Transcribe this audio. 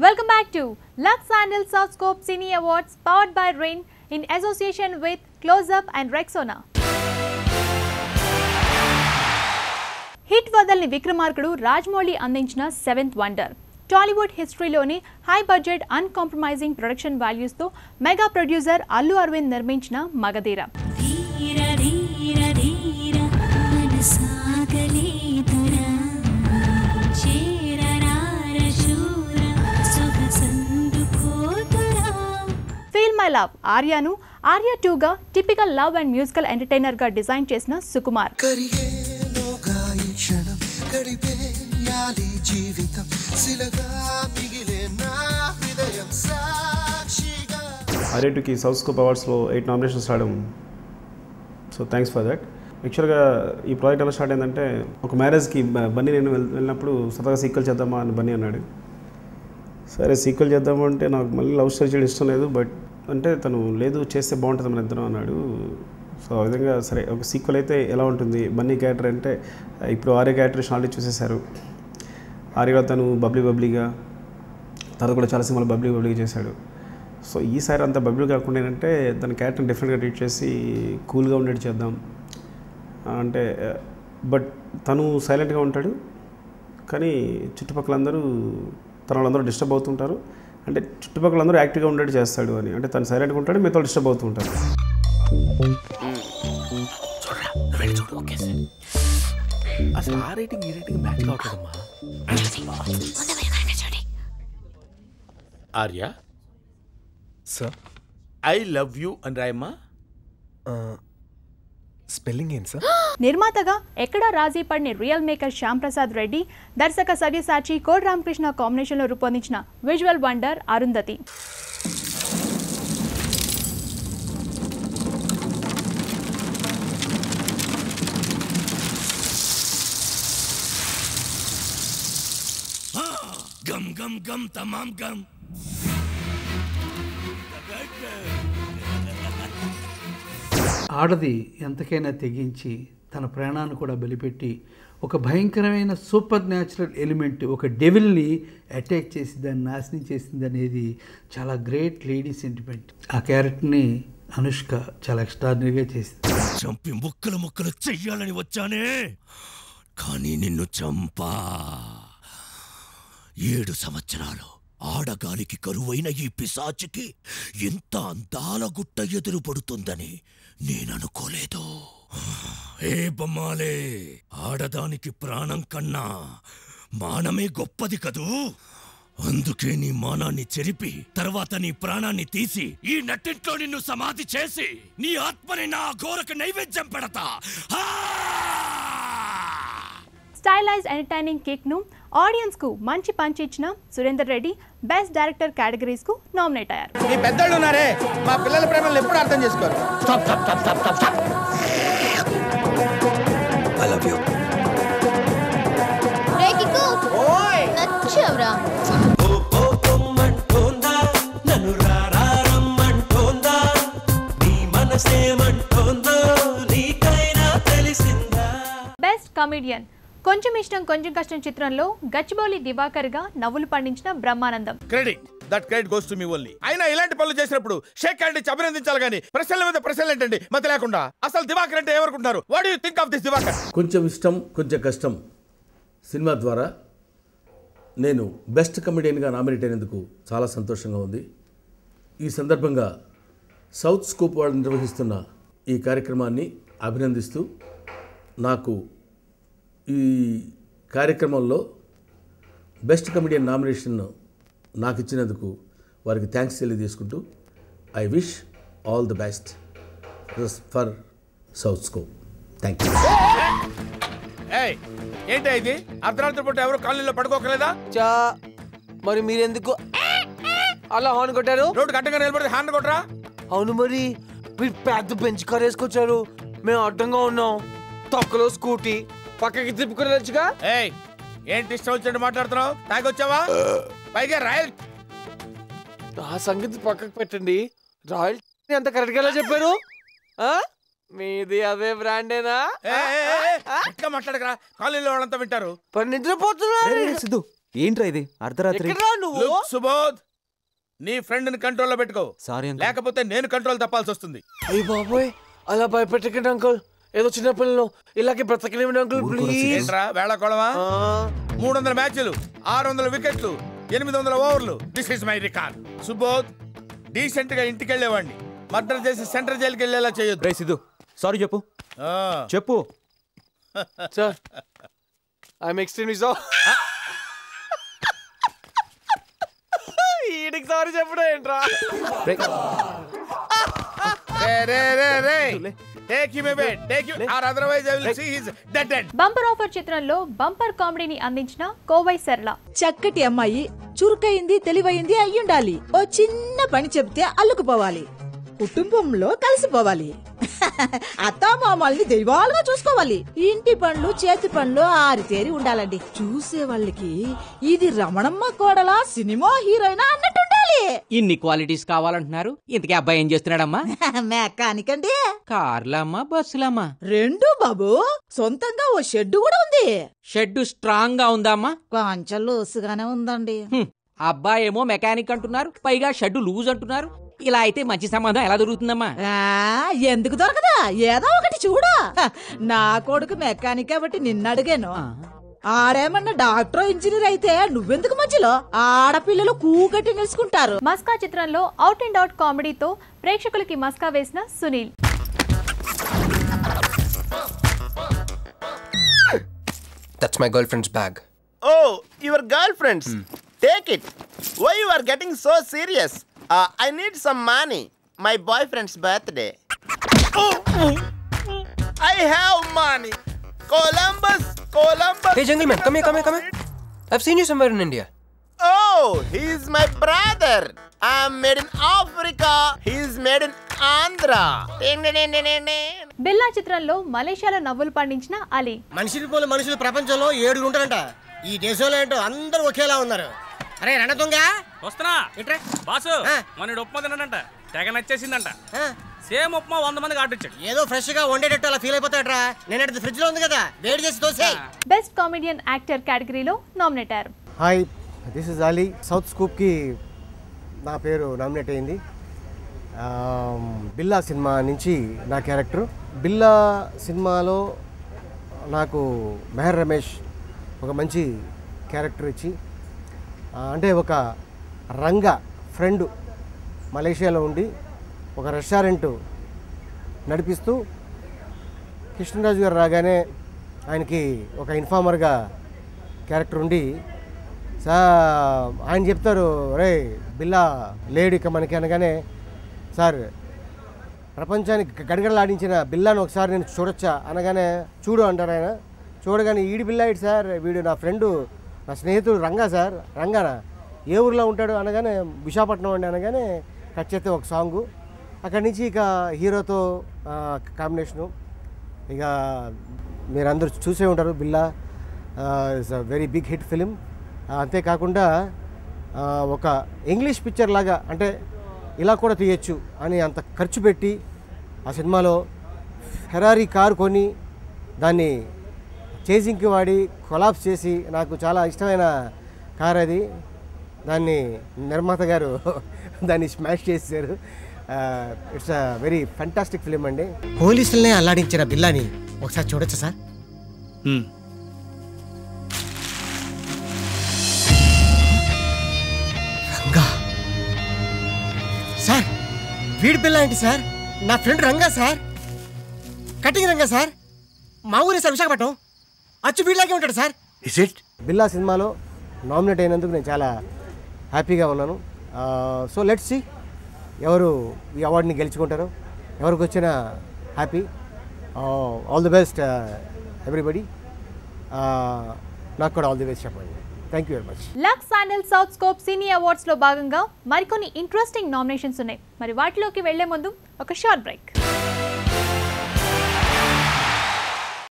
Welcome back to Lux Sandal South Scope Cine Awards powered by Rain in association with Close Up and Rexona. Hit వదల్ని విక్రమార్కుడు రాజమౌళి అందించిన seventh wonder Tollywood హిస్టరీలోని high budget uncompromising production వాల్యూస్తో mega producer Allu Aravind నిర్మించిన మగధీర ధీర ధీర ధీర మనసాగలేదురా చేరరార శూర సొగసందుకోతురా ఫీల్ మై లవ్ ఆర్యాను ఆర్య టూగా టిపికల్ లవ్ అండ్ మ్యూజికల్ ఎంటర్టైనర్గా డిజైన్ చేసిన సుకుమార్ కరిగేలోగా ఈ క్షణం గడిపేయాలి జీవితం శిలగా మిగిలే నా హృదయం సాక్షిగా ఆర్ఏటుకి సౌత్ స్కోప్ అవార్డ్స్లో ఎయిట్ నామినేషన్స్ రావడం సో థ్యాంక్స్ ఫర్ దట్ యాక్చువల్గా ఈ ప్రాజెక్ట్ ఎలా స్టార్ట్ అయిందంటే ఒక మ్యారేజ్కి బ- బన్నీ నేను వెళ్- వెళ్ళినప్పుడు సరదాగా సీక్వెల్ చేద్దామా అని బన్నీ అన్నాడు సరే సీక్వెల్ చేద్దాము అంటే నాకు మళ్ళీ లవ్ స్టోరీ చేయడం ఇష్టం లేదు బట్ అంటే తను లేదు చేస్తే బాగుంటుంది మన ఇద్దరం అన్నాడు సో ఆ విధంగా సరే ఒక సీక్వెల్ అయితే ఎలా ఉంటుంది బన్నీ క్యారెక్టర్ అంటే ఇప్పుడు ఆర్య క్యారెక్టర్ ఆల్రెడీ చూసేశారు ఆర్యలో తను బబ్లీ బబ్లీగా తర్వాత కూడా చాలా సినిమాలు బబ్లీ బబ్లీగా చేశాడు సో ఈసారి అంత బబ్లీ కాకుండా ఏంటంటే తన క్యారెక్టర్ డిఫరెంట్గా ట్రీట్ చేసి కూల్గా ఉండేది చేద్దాం అంటే బట్ తను సైలెంట్గా ఉంటాడు కానీ చుట్టుపక్కల అందరూ తన వాళ్ళందరూ డిస్టర్బ్ అవుతుంటారు అంటే చుట్టుపక్కల అందరూ యాక్టివ్గా ఉండేది చేస్తాడు అని అంటే తను సైలెంట్గా ఉంటాడు మిగతా డిస్టర్బ్ అవుతూ ఉంటారు వెళ్ళి చూడు ఓకే సార్ అసలు ఆ రేటింగ్ ఈ రేటింగ్ మ్యాచ్ కావట్లేదమ్మా Arya sir I love you అని రాయమ్మా స్పెల్లింగ్ ఏంటి సార్ నిర్మాతగా ఎక్కడా రాజీ పడిన రియల్ మేకర్ శ్యామ్ ప్రసాద్ రెడ్డి దర్శక సవ్యసాచి కోడ్ రామకృష్ణ కాంబినేషన్లో రూపొందించిన విజువల్ వండర్ అరుంధతి గమ్ గమ్ గమ్ తమాం గమ్ ఆడది ఎంతకైనా తెగించి తన ప్రాణాన్ని కూడా బలిపెట్టి ఒక భయంకరమైన సూపర్ న్యాచురల్ ఎలిమెంట్ ఒక డెవిల్ని అటాక్ చేసి దాన్ని నాశనం చేసింది అనేది చాలా గ్రేట్ లేడీ సెంటిమెంట్ ఆ క్యారెక్టర్ని అనుష్క చాలా ఎక్స్ట్రాడినరీగా చేసింది చంపి ముక్కలు ముక్కలు చెయ్యాలని వచ్చానే కానీ నిన్ను చంపా ఏడు సంవత్సరాలు ఆడగాలికి కరువైన ఈ పిశాచికి ఎంత అందాల గుట్ట ఎదురు పడుతుందని నేననుకోలేదు ఏ బొమ్మాలే ఆడదానికి ప్రాణం కన్నా మానమే గొప్పది కదూ అందుకే నీ మానాన్ని చెరిపి తర్వాత నీ ప్రాణాన్ని తీసి ఈ నట్టింట్లో నిన్ను సమాధి చేసి నీ ఆత్మని నా ఘోరకు నైవేద్యం పెడతా ఆ! స్టైలైజ్ ఎంటర్టైనింగ్ కిక్ను ఆడియన్స్కు మంచి పంచ్ ఇచ్చిన సురేందర్ రెడ్డి బెస్ట్ డైరెక్టర్ కేటగిరీస్కు నామినేట్ అయ్యారు ఈ పెద్దోళ్ళు ఉన్నారే మా పిల్లల ప్రేమలు ఎప్పుడు అర్థం చేసుకోరు రే కిక్కు ఓయ్ నచ్చావురా నన్ను రారమ్మంటోందా నీ మనసేమంటోందో నీకైనా తెలిసిందా బెస్ట్ కమిడియన్ కొంచెం ఇష్టం కొంచెం కష్టం చిత్రంలో గచ్చిబౌలి దివాకర్గా నవ్వులు పండించిన Brahmanandam credit that credit goes to me only అయినా ఇలాంటి పనులు చేసినప్పుడు షేక్ హ్యాండ్ ఇచ్చి అభినందించాలి కానీ ప్రశ్నల మీద ప్రశ్నలు ఏంటండి మతి లేకుండా అసలు దివాకర్ అంటే ఏమనుకుంటున్నారు what you think of this Divakar కొంచెం ఇష్టం కొంచెం కష్టం సినిమా ద్వారా నేను బెస్ట్ కమెడియన్గా నామినేట్ అయినందుకు చాలా సంతోషంగా ఉంది ఈ సందర్భంగా సౌత్ స్కూప్ వాళ్ళు నిర్వహిస్తున్న ఈ కార్యక్రమాన్ని అభినందిస్తూ నాకు ఈ కార్యక్రమంలో బెస్ట్ కమెడియన్ నామినేషన్ నాకు ఇచ్చినందుకు వారికి థ్యాంక్స్ తెలియజేసుకుంటూ I wish all the best for south scope thank you ఏయ్ ఏంటి ఇది అర్ధరాత్రి పూట ఎవరు కాలనీలో పడుకోకలేదా చా మరి మీరెందుకు అలా హార్న్ కొట్టారు రోడ్డు గట్టగా నిలబడితే హ్యాండ్ కొట్టరా అవును మరి మీరు పెద్ద బెంచ్ కార్ వేసుకొచ్చారు మేము అడ్డంగా ఉన్నాం తొక్కలో స్కూటీ పక్కకి తిప్పుకుని వచ్చుగా ఏయ్ ఏంటి ఇష్టం వచ్చినట్టు మాట్లాడుతున్నావు తాగొచ్చావా పైగా రాయల్ ఆ సంగతి పక్కకు పెట్టండి రాయల్ ఎంత కరెక్ట్ గా ఎలా చెప్పారు ఆ? మీది అదే బ్రాండేనా ఏ, ఏ, ఏ, ఏ, గట్టిగా మాట్లాడకరా కాలనీలో వాళ్ళంతా వింటారు మరి నిద్రపోతున్నారు సిద్ధు ఏంట్రా ఇది అర్ధరాత్రి ఎక్కడ్రా నువ్వు Look, సుబోధ్ నీ ఫ్రెండ్ ని కంట్రోల్లో పెట్టుకో సారీ అంకుల్ లేకపోతే నేను కంట్రోల్ తప్పాల్సి వస్తుంది అయ్యి బాబోయ్ అలా భయపెట్టకండి అంకుల్ ఏదో చిన్న పిల్లలు ఇలాగే బ్రతకలేమండి అంకుల్ ప్లీజ్ ఏంట్రా వేళకోళమా మూడు వందల మ్యాచ్లు ఆరు వందల వికెట్లు ఎనిమిది వందల ఓవర్లు this is my record Subodh decent గా ఇంటికి వెళ్ళేవాడిని మర్డర్ చేసి సెంట్రల్ జైలుకి వెళ్ళేలా చేయొద్దు రే సిద్ధు సారీ చెప్పు ఆ. చెప్పు సార్ ఐఎమ్ ఎక్స్ట్రీమ్లీ సో ఈడికి సారీ చెప్పడం ఏంట్రా రే రే రే రే take him away take him or otherwise I will see his dead end bumper offer చిత్రంలో బంపర్ కామెడీని అందించిన కోవై సరళ చక్కటి అమ్మాయి చురుకైంది తెలివైంది అయ్యుండాలి ఓ చిన్న పని చెప్తే అల్లుకుపోవాలి కుటుంబంలో కలిసిపోవాలి అత్తామామల్ని దైవాలుగా చూసుకోవాలి ఇంటి పనులు చేతి పనులు ఆరితేరి ఉండాలండి చూసే వాళ్ళకి ఇది రమణమ్మ కోడలా సినిమా హీరోయినా అన్నట్టుండాలి ఇన్ని క్వాలిటీస్ కావాలంటున్నారు ఇంతకీ అబ్బాయి ఏం చేస్తున్నాడమ్మా మెకానిక్ అండి కార్లమ్మా బస్సులమ్మా రెండు బాబు సొంతంగా ఓ షెడ్ కూడా ఉంది షెడ్ స్ట్రాంగ్ గా ఉందమ్మా కొంచెం లూసుగానే ఉందండి హ్మ్. అబ్బాయి ఏమో మెకానిక్ అంటున్నారు పైగా షెడ్ లూజ్ అంటున్నారు ఇలా అయితే మంచి సంబంధం ఎలా దొరుకుతుందమ్మా ఆ, ఎందుకు దొరకదా ఏదో ఒకటి చూడు హ, నా కొడుకు మెకానిక్ కాబట్టి నిన్ను అడిగాను ఆడేమన్నా డాక్టర్ ఇంజనీర్ అయితే నువ్వెందుకు మధ్యలో ఆడపిల్లలు కూకట్టి నిలుచుకుంటారు మస్కా చిత్రంలో అవుట్ అండ్ అవుట్ కామెడీతో ప్రేక్షకులకి మస్కా వేసిన Sunil That's my girlfriend's bag. Oh, your girlfriends. Take it. Why you are getting so serious? Uh, I need some money. My boyfriend's birthday. Oh, I have money. Columbus, Columbus. Hey, Jungle Man, come here, come here, come here. I've seen you somewhere in India. Oh, he's my brother. I'm made in Africa. He's made in Andhra. Ding, ding, ding, ding, ding, ding. బిల్లా చిత్రంలో మలేషియాలో నవ్వులు పండించిన అలీ మనిషిని పోలి మనుషులు ప్రపంచంలో ఏడుగురు ఉంటారంట ఈ దేశంలో ఏంటో అందరూ ఒకేలా ఉన్నారు అరే రణతుంగ వస్తున్నా ఇట్రే బాసు మన ఉప్మా తిన్నాడంట తెగ నచ్చేసిందంట సేమ్ ఉప్మా వంద మందికి ఆర్డర్ ఇచ్చాడు ఏదో ఫ్రెష్ గా వండేటట్టు అలా ఫీల్ అయిపోతాడరా నేను ఫ్రిడ్జ్ లో ఉంది కదా వేడి చేసి దోసే బెస్ట్ కామెడియన్ యాక్టర్ కేటగిరీలో నామినేట్ అయ్యారు hi this is Ali south స్కూప్కి నా పేరు నామినేట్ అయింది ఆమ్, బిల్లా సినిమా నుంచి నా క్యారెక్టర్ బిల్లా సినిమాలో నాకు మెహర్ రమేష్ ఒక మంచి క్యారెక్టర్ ఇచ్చి ఆ, అంటే ఒక రంగ ఫ్రెండ్ మలేషియాలో ఉండి ఒక రెస్టారెంట్ నడిపిస్తూ కృష్ణరాజు గారు రాగానే ఆయనకి ఒక ఇన్ఫార్మర్గా క్యారెక్టర్ ఉండి సా ఆయన చెప్తారు రే బిల్లా లేడు ఇక మనకి అనగానే సార్ ప్రపంచానికి గడగడలాడించిన బిల్లాను ఒకసారి నేను చూడొచ్చా అనగానే చూడు అంటారు ఆయన చూడగానే ఈడి బిల్లా ఇటు సార్ వీడు నా ఫ్రెండు నా స్నేహితుడు రంగా సార్ రంగానా ఏ ఊర్లో ఉంటాడు అనగానే విశాఖపట్నం అండి అనగానే కట్ చేస్తే ఒక సాంగు అక్కడి నుంచి ఇక హీరోతో కాంబినేషను ఇక మీరందరూ చూసే ఉంటారు Billa it's a very big hit film అంతేకాకుండా ఆ, ఒక ఇంగ్లీష్ పిక్చర్ లాగా అంటే ఇలా కూడా తీయచ్చు అని అంత ఖర్చు పెట్టి ఆ సినిమాలో ఫెరారీ కారు కొని దాన్ని చేజింగ్కి వాడి కొలాప్స్ చేసి నాకు చాలా ఇష్టమైన కార్ అది దాన్ని నిర్మాత గారు దాన్ని స్మాష్ చేశారు it's a very fantastic film అండి పోలీసులనే అల్లాడించిన బిల్లాని ఒకసారి చూడొచ్చా సార్ రంగా సార్ వీడి పిల్ల ఏంటి సార్ నా friend Ranga sir cutting Ranga sir మా ఊరే సార్ విశాఖపట్నం అచ్చు వీడిలాగే ఉంటాడు సార్ ఇస్ ఇట్ బిల్లా సినిమాలో నామినేట్ అయినందుకు నేను చాలా హ్యాపీగా ఉన్నాను సో లెట్స్ సి ఎవరు ఈ అవార్డుని గెలుచుకుంటారో ఎవరికి వచ్చిన happy all the best everybody నాకు కూడా ఆల్ ది బెస్ట్ చెప్పండి thank you very much Lux sandal south scope cine awards లో భాగంగా మరికొన్ని ఇంట్రెస్టింగ్ నామినేషన్స్ ఉన్నాయి మరి వాటిలోకి వెళ్లే ముందు ఒక షార్ట్ బ్రేక్